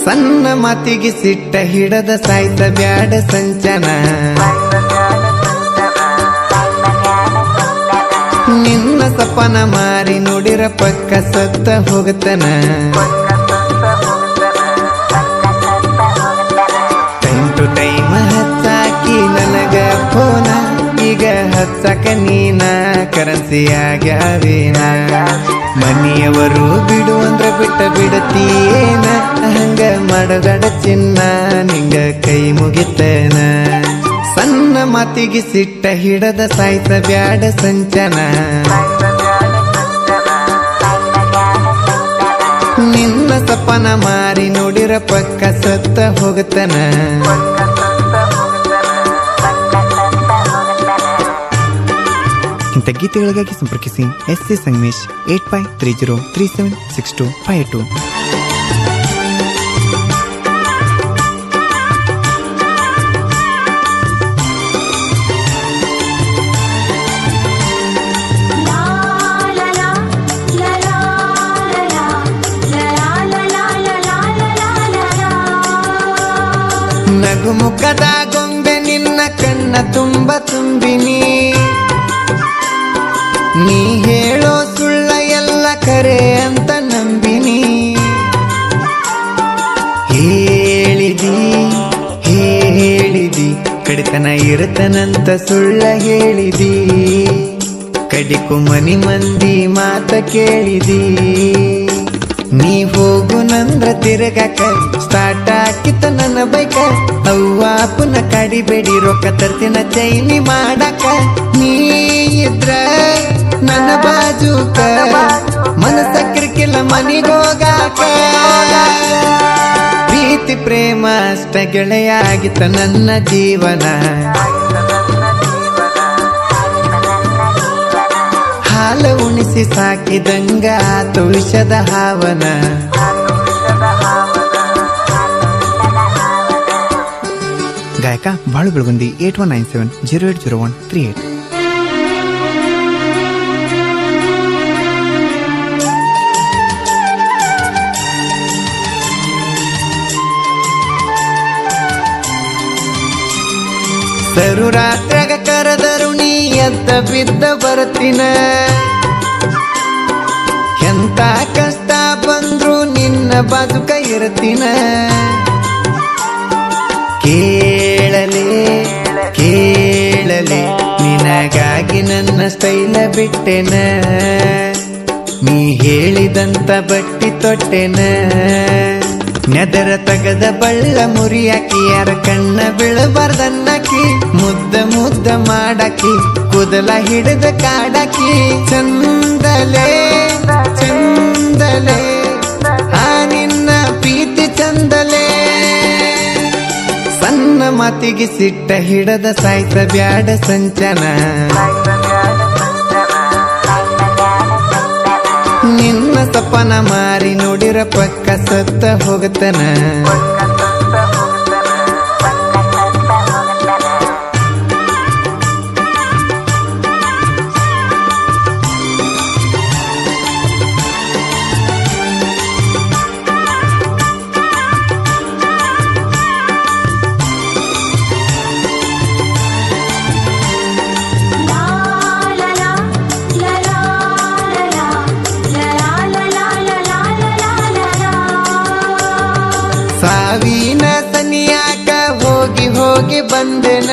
ಸಣ್ಣ ಮಾತಿಗೆ ಸಿಟ್ಟ ಹಿಡದ ಸಾಯ್ತ ಬ್ಯಾಡ ಸಂಚನ ನಿನ್ನ ಸಪನ ಮಾರಿ ನೋಡಿರ ಪಕ್ಕ ಸತ್ತ ಹೋಗತನ ಟೈಮ್ ಟು ಟೈಮ್ ಹಚ್ಚಾಕಿ ನನಗ ಫೋನ ಈಗ ಹಚ್ಚಕ ನೀನ ಕರೆನ್ಸಿ ಆಗ್ಯಾವೇನ ಮನೆಯವರು ಬಿಡು ಅಂದ್ರ ಬಿಟ್ಟ ಬಿಡತೀಯೇನ ಹಂಗ ಮಾಡಗಡ ಚಿನ್ನ ನಿಂಗ ಕೈ ಮುಗಿತೇನ ಸಣ್ಣ ಮಾತಿಗೆ ಸಿಟ್ಟ ಹಿಡದ ಸಾಯ್ತ ಬ್ಯಾಡ ಸಂಚನ ನಿನ್ನ ಸಪನ ಮಾರಿ ನೋಡಿರ ಪಕ್ಕ ಸತ್ತ ಹೋಗತನ ಇಂಥ ಗೀತೆಗಳಿಗಾಗಿ ಸಂಪರ್ಕಿಸಿ S C Sangamesh eight five three zero three seven six two five two ನಗು ಮುಖದ ಗೊಂಬೆ ನಿನ್ನ ಕಣ್ಣ ತುಂಬ ತುಂಬಿನಿ ನೀ ಹೇಳೋ ಸುಳ್ಳ ಎಲ್ಲ ಕರೆ ಅಂತ ನಂಬಿನಿ ಹೇಳಿದಿ ಹೇಳಿದಿ ಕಡಿತನ ಇರುತ್ತನಂತ ಸುಳ್ಳ ಹೇಳಿದಿ ಕಡಿಕು ಮನಿ ಮಂದಿ ಮಾತ ಕೇಳಿದಿ ನೀ ಹೋಗು ನಂದ್ರ ತಿರುಗಕ ಸ್ಟಾರ್ಟ್ ಹಾಕಿತ ನನ್ನ ಬೈಕ ಅವ್ವ ಪುನ ಕಡಿಬೇಡಿ ರೊಕ್ಕ ತರ್ತಿನ ಚೈನಿ ಮಾಡಕ ನೀ ಇದ್ರ ನನ್ನ ಬಾಜುಕ ಮನಸ್ಸ ಕಿರ್ಕಿಲ್ಲ ಮನಿಗೋಗಾಕ ಪ್ರೀತಿ ಪ್ರೇಮ ಅಷ್ಟ ಗೆಳೆಯಾಗಿತ್ತ ನನ್ನ ಜೀವನ ಹಾಲ ಉಣಿಸಿ ಸಾಕಿದಂಗ ಆತು ವಿಷದ ಹಾವನ ಗಾಯಕ Balu Belagundi eight one nine seven zero eight zero one three eight ಸರು ರಾತ್ರಾಗ ಕರೆದರು ನೀ ಎದ್ದ ಬಿದ್ದ ಬರ್ತಿನ ಎಂತ ಕಷ್ಟ ಬಂದ್ರು ನಿನ್ನ ಬದುಕ ಇರ್ತಿನ ಕೇಳಲೆ ಕೇಳಲೆ ನಿನಗಾಗಿ ನನ್ನ ಸ್ಟೈಲ ಬಿಟ್ಟೆನ ನೀ ಹೇಳಿದಂತ ಬಟ್ಟಿ ತೊಟ್ಟೆನ ನೆದರ ತಗದ ಬಳ್ಳ ಮುರಿಯಾಕಿ ಯಾರ ಕಣ್ಣ ಬೀಳಬಾರ್ದನ್ನಕಿ ಮುದ್ದ ಮುದ್ದ ಮಾಡಾಕಿ ಕುದಲ ಹಿಡಿದ ಕಾಡಾಕಿ ಚಂದಲೆ ಚಂದಲೆ ಆ ನಿನ್ನ ಪ್ರೀತಿ ಚಂದಲೆ ಸಣ್ಣ ಮಾತಿಗೆ ಸಿಟ್ಟ ಹಿಡದ ಸಾಯ್ತ ಬ್ಯಾಡ ಸಂಚನ ನಿನ್ನ ಸಪನ ಮಾರಿ ನೋಡಿರ ಪಕ್ಕ ಸತ್ತ ಹೋಗತನ ಸಾವಿನ ಸನಿಯಾಕ ಹೋಗಿ ಹೋಗಿ ಬಂದೆನ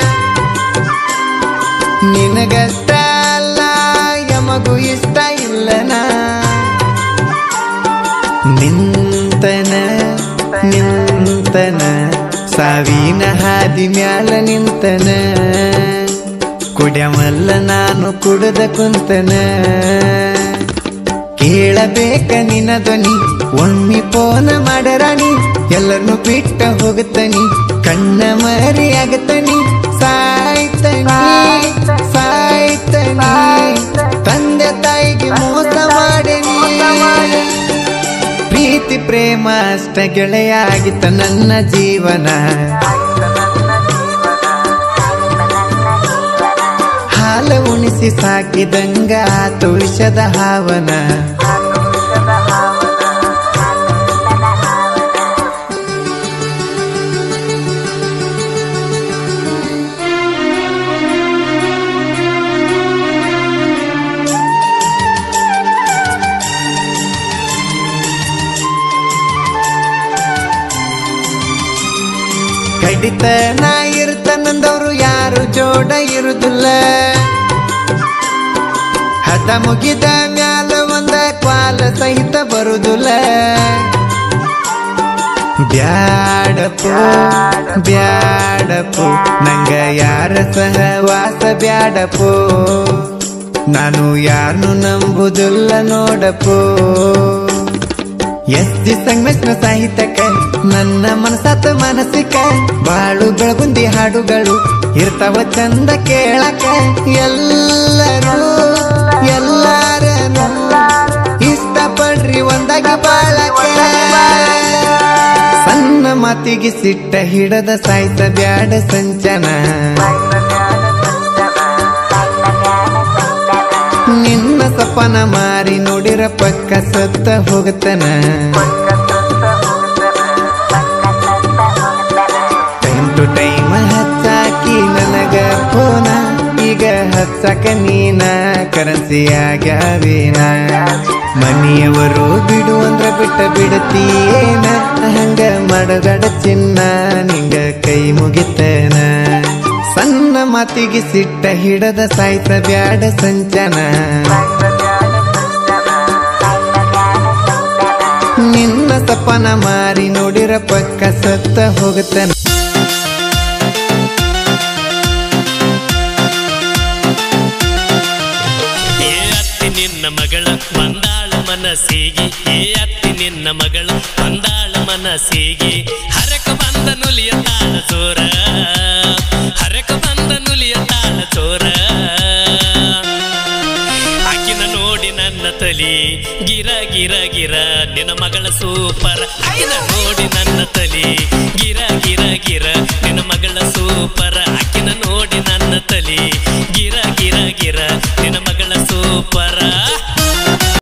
ನಿನಗಷ್ಟ ಅಲ್ಲ ಯಮಗೂ ಇಷ್ಟ ಇಲ್ಲನ ನಿಂತನ ನಿಂತನ ಸಾವಿನ ಹಾದಿ ಮ್ಯಾಲ ನಿಂತನ ಕುಡ್ಯಮಲ್ಲ ನಾನು ಕುಡದ ಕುಂತನ ಕೇಳಬೇಕ ನಿನ ಧ್ವನಿ ಒಮ್ಮೆ ಫೋನ ಮಾಡರಾಣಿ ಎಲ್ಲರನ್ನು ಬಿಟ್ಟ ಹೋಗುತ್ತನಿ ಕಣ್ಣ ಮರಿ ಆಗತನಿ ಸಾಯ್ತನಿ ಸಾಯ್ತನಿ ತಂದೆ ತಾಯಿಗೆ ಮೋಸ ಮಾಡೇನಿ ಪ್ರೀತಿ ಪ್ರೇಮ ಅಷ್ಟ ಗೆಳೆಯಾಗಿತ್ತ ನನ್ನ ಜೀವನ ಹಾಲ ಉಣಿಸಿ ಸಾಕಿದಂಗ ಆತು ವಿಷದ ಹಾವನ ನಡಿತ ನಾ ಇರ್ತನಂದವ್ರು ಯಾರು ಜೋಡ ಇರುದಿಲ್ಲ ಹದ ಮುಗಿದ ಮ್ಯಾಲ ಒಂದ ಕ್ವಾಲ ಸಹಿತ ಬರುದಿಲ್ಲ ಬ್ಯಾಡಪು ಬ್ಯಾಡಪು ನಂಗ ಯಾರ ಸಹವಾಸ ಬ್ಯಾಡಪು ನಾನು ಯಾರನ್ನು ನಂಬುದಿಲ್ಲ ನೋಡಪು ಎಸ್ ಜಿ ಸಂಗಮೇಶ್ನ ಸಾಹಿತ್ಯಕ ನನ್ನ ಮನಸಾತ ಮನಸ್ಸಿಕ ಬಾಳು ಬೆಳಗುಂದಿ ಹಾಡುಗಳು ಇರ್ತಾವ ಚಂದ ಕೇಳಕ ಎಲ್ಲರೂ ಎಲ್ಲಾರನು ಇಷ್ಟಪಡ್ರಿ ಒಂದಾಗಿ ಬಾಳಕ ಸಣ್ಣ ಮಾತಿಗೆ ಸಿಟ್ಟ ಹಿಡದ ಸಾಯ್ತ ಬ್ಯಾಡ ಸಂಚನ ನಿನ್ನ ಸಪನ ಮಾರಿ ನೋಡಿರ ಪಕ್ಕ ಸತ್ತ ಹೋಗತನ ಟೈಮ್ ಟು ಟೈಮ್ ಹಚ್ಚಾಕಿ ನನಗ ಫೋನ ಈಗ ಹಚ್ಚಕ ನೀನ ಕರೆನ್ಸಿ ಆಗ್ಯಾವೇನ ಮನೆಯವರು ಬಿಡು ಅಂದ್ರ ಬಿಟ್ಟ ಬಿಡತೀಯೇನ ಹಂಗ ಮಾಡದಡ ಚಿನ್ನ ನಿಂಗ ಕೈ ಮುಗಿತೇನ ಸಣ್ಣ ಮಾತಿಗೆ ಸಿಟ್ಟ ಹಿಡದ ಸಾಯ್ತ ಬ್ಯಾಡ ಸಂಚನ ನಿನ್ನ ಸಪನ ಮಾರಿ ನೋಡಿರ ಪಕ್ಕ ಸತ್ತ ಹೋಗತನ ಏ ಅತ್ತಿ ನಿನ್ನ ಮಗಳ ಬಂದಾಳ ಮನಸ್ಸಿಗೆ ಏ ಅತ್ತಿ ನಿನ್ನ ಮಗಳ ಬಂದಾಳ ಮನಸ್ಸಿಗೆ ಹರಕ ಬಂದ ನುಲಿಯ ತಾಳ ಚೋರ ಹರಕ ಬಂದ ನುಲಿಯ ತಾಳ ಚೋರ ಆಕಿನ ನೋಡಿ ನನ್ನ ತಲಿ ಗಿರ ಗಿರ ಗಿರ ನಿನ್ನ ಮಗಳ ಸೂಪರ್ ಆಕಿನ ನೋಡಿ ನನ್ನ ತಲಿ